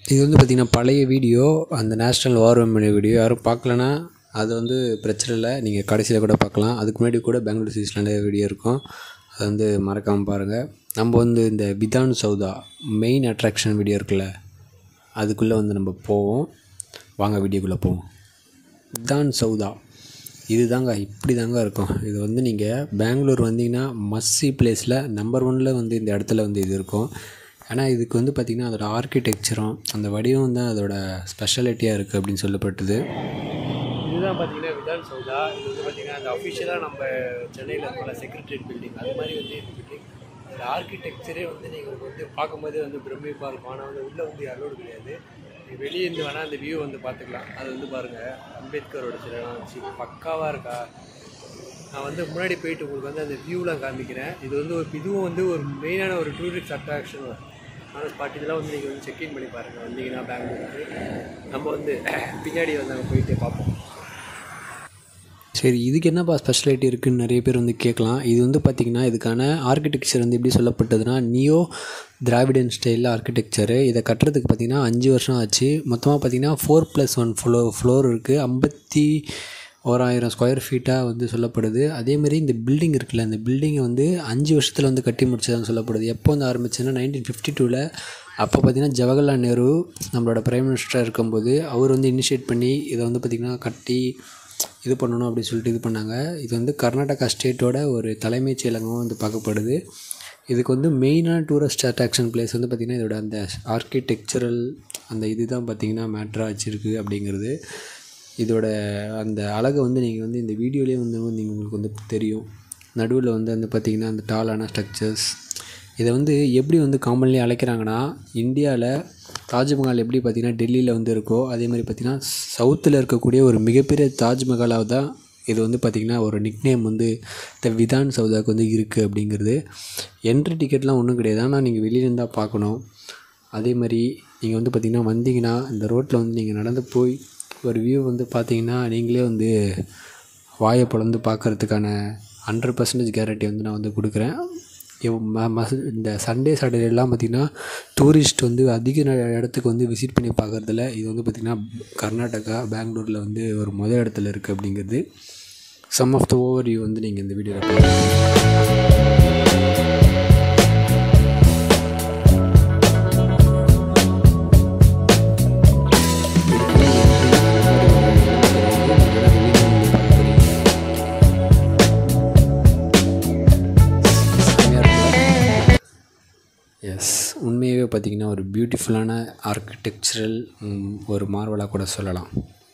இது வந்து பார்த்திங்கன்னா பழைய வீடியோ அந்த நேஷ்னல் வார் மெமோரியல் வீடியோ யாரும் பார்க்கலனா அது வந்து பிரச்சனை இல்லை நீங்கள் கடைசியில் கூட பார்க்கலாம் அதுக்கு முன்னாடி கூட பெங்களூர் சீரிஸில் நிறைய வீடியோ இருக்கும் அது வந்து மறக்காமல் பாருங்கள் நம்ம வந்து இந்த Vidhana Soudha main attraction video இருக்குல்ல அதுக்குள்ளே வந்து நம்ம போவோம் வாங்க வீடியோக்குள்ளே போவோம் விதான் சௌதா இது தாங்க இப்படி தாங்க இருக்கும் இது வந்து நீங்கள் பெங்களூர் வந்தீங்கன்னா மஸ்ஸி பிளேஸில் நம்பர் ஒனில் வந்து இந்த இடத்துல வந்து இது இருக்கும் ஏன்னா இதுக்கு வந்து பார்த்திங்கன்னா அதோட ஆர்கிடெக்சரும் அந்த வடிவம் தான் அதோட ஸ்பெஷாலிட்டியாக இருக்குது அப்படின்னு சொல்லப்பட்டது இதுதான் பார்த்தீங்கன்னா விதான் சௌதா இது வந்து பார்த்தீங்கன்னா அந்த அஃபிஷியலாக நம்ம சென்னையில் இருக்கிற செக்ரட்டரியேட் பில்டிங் அது மாதிரி வந்து இந்த பில்டிங் இந்த ஆர்கிடெக்சரே வந்து நீங்கள் வந்து பார்க்கும்போதே வந்து பிரமிப்பாக இருக்கும் ஆனால் வந்து உள்ளே வந்து அலோடு கிடையாது நீ வெளியே இருந்து வேணால் அந்த வியூ வந்து பார்த்துக்கலாம் அது வந்து பாருங்கள் அம்பேத்கரோட சிலைலாம் வச்சு பக்காவாக இருக்கா நான் வந்து முன்னாடி போயிட்டு உங்களுக்கு வந்து அந்த வியூலாம் காமிக்கிறேன் இது வந்து ஒரு இதுவும் வந்து ஒரு மெயினான ஒரு டூரிஸ்ட் அட்ராக்ஷன் ஆனால் ஸ்பாட் இதெல்லாம் வந்து நீங்கள் வந்து செக்இன் பண்ணி பாருங்கள் வந்தீங்கன்னா பெங்களூருக்கு நம்ம வந்து பின்னாடி வந்து அங்கே போயிட்டு பார்ப்போம் சரி இதுக்கு என்னப்பா ஸ்பெஷாலிட்டி இருக்குதுன்னு நிறைய பேர் வந்து கேட்கலாம் இது வந்து பார்த்திங்கன்னா இதுக்கான ஆர்கிடெக்சர் வந்து எப்படி சொல்லப்பட்டதுன்னா நியோ திராவிடன் ஸ்டைலில் ஆர்கிடெக்சரு இதை கட்டுறதுக்கு பார்த்திங்கன்னா அஞ்சு வருஷம் ஆச்சு மொத்தமாக பார்த்திங்கன்னா ஃபோர் ப்ளஸ் ஒன் ஃப்ளோ ஃப்ளோர் இருக்குது ஐம்பத்தி ஓராயிரம் ஸ்கொயர் ஃபீட்டாக வந்து சொல்லப்படுது அதேமாரி இந்த பில்டிங் இருக்குல்ல இந்த பில்டிங்கை வந்து அஞ்சு வருஷத்தில் வந்து கட்டி முடிச்சதுன்னு சொல்லப்படுது எப்போ வந்து ஆரம்பிச்சுன்னா நைன்டீன் ஃபிஃப்டி டூவில் அப்போ பார்த்திங்கன்னா ஜவஹர்லால் நேரு நம்மளோட பிரைம் மினிஸ்டராக இருக்கும்போது அவர் வந்து இனிஷியேட் பண்ணி இதை வந்து பார்த்திங்கன்னா கட்டி இது பண்ணணும் அப்படின்னு சொல்லிட்டு இது பண்ணாங்க இது வந்து கர்நாடகா ஸ்டேட்டோட ஒரு தலைமைச் செயலகமாக வந்து பார்க்கப்படுது இதுக்கு வந்து மெயினான டூரிஸ்ட் அட்ராக்ஷன் பிளேஸ் வந்து பார்த்திங்கன்னா இதோட அந்த ஆர்கிடெக்சரல் அந்த இது தான் பார்த்திங்கன்னா மேட்ராக வச்சுருக்கு அப்படிங்கிறது இதோட அந்த அழகை வந்து நீங்கள் வந்து இந்த வீடியோலேயே வந்து நீங்கள் உங்களுக்கு வந்து தெரியும் நடுவில் வந்து வந்து பார்த்திங்கன்னா அந்த டாலான ஸ்ட்ரக்சர்ஸ் இதை வந்து எப்படி வந்து காமன்லி அழைக்கிறாங்கன்னா இந்தியாவில் தாஜ்மஹால் எப்படி பார்த்திங்கன்னா டெல்லியில் வந்து இருக்கோ அதே மாதிரி பார்த்திங்கன்னா சவுத்தில் இருக்கக்கூடிய ஒரு மிகப்பெரிய தாஜ்மஹாலாக தான் இது வந்து பார்த்திங்கன்னா ஒரு நிக்நேம் வந்து த விதான் சௌதாவுக்கு வந்து இருக்குது அப்படிங்கிறது என்ட்ரி டிக்கெட்லாம் ஒன்றும் கிடையாது ஆனால் நீங்கள் வெளியிலேருந்து தான் பார்க்கணும் அதே மாதிரி நீங்கள் வந்து பார்த்திங்கன்னா வந்தீங்கன்னா இந்த ரோட்டில் வந்து நீங்கள் நடந்து போய் ஒரு வியூ வந்து பார்த்தீங்கன்னா நீங்களே வந்து வாயை பிளந்து பார்க்குறதுக்கான ஹண்ட்ரட் பர்சன்டேஜ் கேரண்டி வந்து நான் வந்து கொடுக்குறேன் இந்த சண்டே சாட்டர்டேலாம் பார்த்திங்கன்னா டூரிஸ்ட் வந்து அதிக இடத்துக்கு வந்து விசிட் பண்ணி பார்க்குறதுல இது வந்து பார்த்திங்கன்னா கர்நாடகா பெங்களூரில் வந்து ஒரு முதல் இடத்துல இருக்குது அப்படிங்கிறது some of the overview வந்து நீங்கள் இந்த வீடியோவில் பார்க்கலாம் எஸ் உண்மையாகவே பார்த்திங்கன்னா ஒரு பியூட்டிஃபுல்லான ஆர்கிடெக்சரல் ஒரு மார்வலாக கூட சொல்லலாம்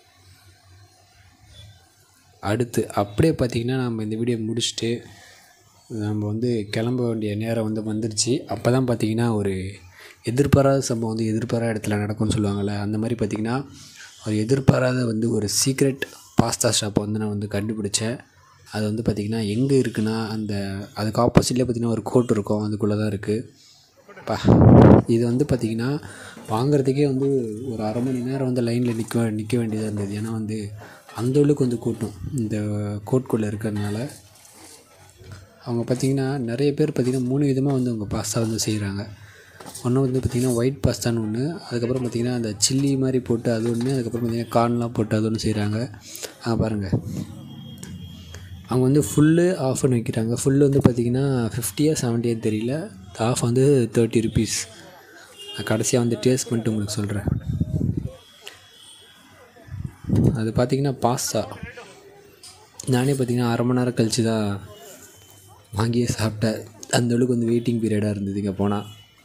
அடுத்து அப்படியே பார்த்திங்கன்னா நம்ம இந்த வீடியோ முடிச்சுட்டு நம்ம வந்து கிளம்ப வேண்டிய நேரம் வந்து வந்துருச்சு அப்போ தான் பார்த்திங்கன்னா ஒரு எதிர்பாராத சம்பவம் வந்து எதிர்பாராத இடத்துல நடக்கும்னு சொல்லுவாங்கள்ல அந்த மாதிரி பார்த்திங்கன்னா ஒரு எதிர்பாராத வந்து ஒரு சீக்ரெட் பாஸ்தா ஷாப்பை வந்து நான் வந்து கண்டுபிடிச்சேன் அது வந்து பார்த்திங்கன்னா எங்கே இருக்குன்னா அந்த அதுக்கு ஆப்போசிட்லேயே பார்த்திங்கன்னா ஒரு கோட் இருக்கும் அதுக்குள்ளே தான் இருக்குது பா இது வந்து பார்த்திங்கன்னா வாங்குறதுக்கே வந்து ஒரு அரை மணி நேரம் வந்து லைனில் நிற்க நிற்க வேண்டியதாக இருந்தது ஏன்னா வந்து அந்த அளவுக்கு வந்து கூட்டம் இந்த கோட்குள்ளே இருக்கிறதுனால அவங்க பார்த்திங்கன்னா நிறைய பேர் பார்த்திங்கன்னா மூணு விதமாக வந்து அவங்க பாஸ்தா வந்து செய்கிறாங்க ஒன்று வந்து பார்த்திங்கன்னா ஒயிட் பாஸ்தான்னு ஒன்று அதுக்கப்புறம் பார்த்திங்கன்னா அந்த சில்லி மாதிரி போட்டு அது ஒன்று அதுக்கப்புறம் பார்த்திங்கன்னா கார்ன்லாம் போட்டு அது ஒன்று செய்கிறாங்க அங்கே பாருங்கள் அவங்க வந்து ஃபுல்லு ஆஃப்னு வைக்கிறாங்க ஃபுல்லு வந்து பார்த்திங்கன்னா ஃபிஃப்டியா செவன்ட்டியா தெரியல ஆஃப் வந்து தேர்ட்டி ருபீஸ் நான் கடைசியாக வந்து டேஸ்ட் பண்ணிட்டு உங்களுக்கு சொல்கிறேன் அது பார்த்திங்கன்னா பாஸ்தா நானே பார்த்திங்கன்னா அரை மணி நேரம் கழித்து தான் வாங்கியே சாப்பிட்டேன் அந்த அளவுக்கு வந்து வெயிட்டிங் பீரியடாக இருந்தது இங்கே போனால்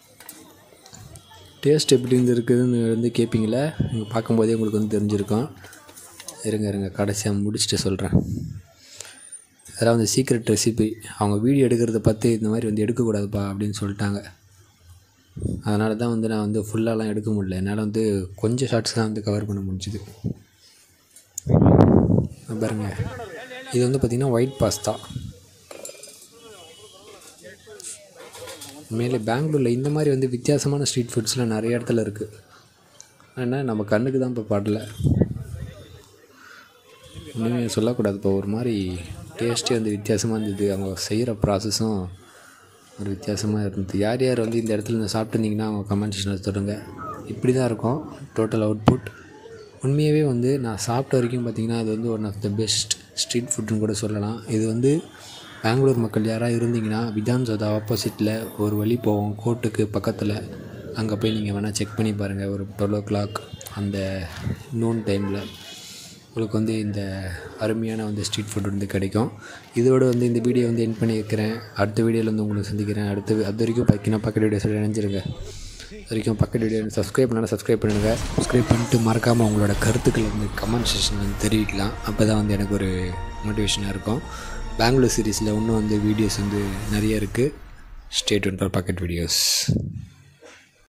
டேஸ்ட் எப்படி இருந்திருக்குதுன்னு வந்து கேட்பீங்களே நீங்கள் பார்க்கும்போதே உங்களுக்கு வந்து தெரிஞ்சிருக்கும் இருங்க இருங்க கடைசியாக முடிச்சுட்டு சொல்கிறேன் அதெல்லாம் வந்து சீக்ரெட் ரெசிபி அவங்க வீடியோ எடுக்கிறத பார்த்து இந்த மாதிரி வந்து எடுக்கக்கூடாதுப்பா அப்படின்னு சொல்லிட்டாங்க அதனால தான் வந்து நான் வந்து ஃபுல்லாலாம் எடுக்க முடியல என்னால் வந்து கொஞ்சம் ஷார்ட்ஸ் தான் வந்து கவர் பண்ண முடிஞ்சுது பாருங்க இது வந்து பார்த்திங்கன்னா ஒயிட் பாஸ்தா மேலே பெங்களூரில் இந்த மாதிரி வந்து வித்தியாசமான ஸ்ட்ரீட் ஃபுட்ஸ்லாம் நிறைய இடத்துல இருக்குது ஆனால் நம்ம கண்ணுக்கு தான் இப்போ படல இன்னுமே சொல்லக்கூடாது இப்போ ஒரு மாதிரி டேஸ்ட்டே வந்து வித்தியாசமாக இருந்தது அவங்க செய்கிற ப்ராசஸும் ஒரு வித்தியாசமாக இருந்தது யார் யார் வந்து இந்த இடத்துல இருந்து சாப்பிட்டுருந்தீங்கன்னா அவங்க கமெண்ட் செக்ஷனில் சொல்லுங்கள் இப்படி தான் இருக்கும் டோட்டல் அவுட்புட் உண்மையாகவே வந்து நான் சாப்பிட்ட வரைக்கும் பார்த்திங்கன்னா அது வந்து one of the best street ஃபுட்டுன்னு கூட சொல்லலாம் இது வந்து பெங்களூர் மக்கள் யாராவது இருந்தீங்கன்னா விதான் சோதா ஆப்போசிட்டில் ஒரு வழி போவோம் கோர்ட்டுக்கு பக்கத்தில் அங்கே போய் நீங்கள் வேணால் செக் பண்ணி பாருங்கள் ஒரு டுவெல் ஓ கிளாக் அந்த நூன் டைமில் உங்களுக்கு வந்து இந்த அருமையான வந்து ஸ்ட்ரீட் ஃபுட் வந்து கிடைக்கும் இதோட வந்து இந்த வீடியோ வந்து என் பண்ணி வைக்கிறேன் அடுத்த வீடியோவில் வந்து உங்களை சந்திக்கிறேன் அடுத்த அது வரைக்கும் பார்த்தீங்கன்னா பக்கத்து வீடியோஸில் இணைஞ்சிருங்க அது வரைக்கும் பக்கத்து வீடியோ சப்ஸ்கிரைப் பண்ணாலும் சப்ஸ்கிரைப் பண்ணுங்க சப்ஸ்கிரைப் பண்ணிட்டு மறக்காமல் உங்களோட கருத்துக்களை வந்து கமெண்ட் செக்ஷன் வந்து தெரிவிக்கலாம் அப்போ தான் வந்து எனக்கு ஒரு மோட்டிவேஷனாக இருக்கும் பெங்களூர் சீரீஸில் இன்னும் வந்து வீடியோஸ் வந்து நிறைய இருக்குது ஸ்டேட் ஒன் ஃபார் பக்கெட் வீடியோஸ்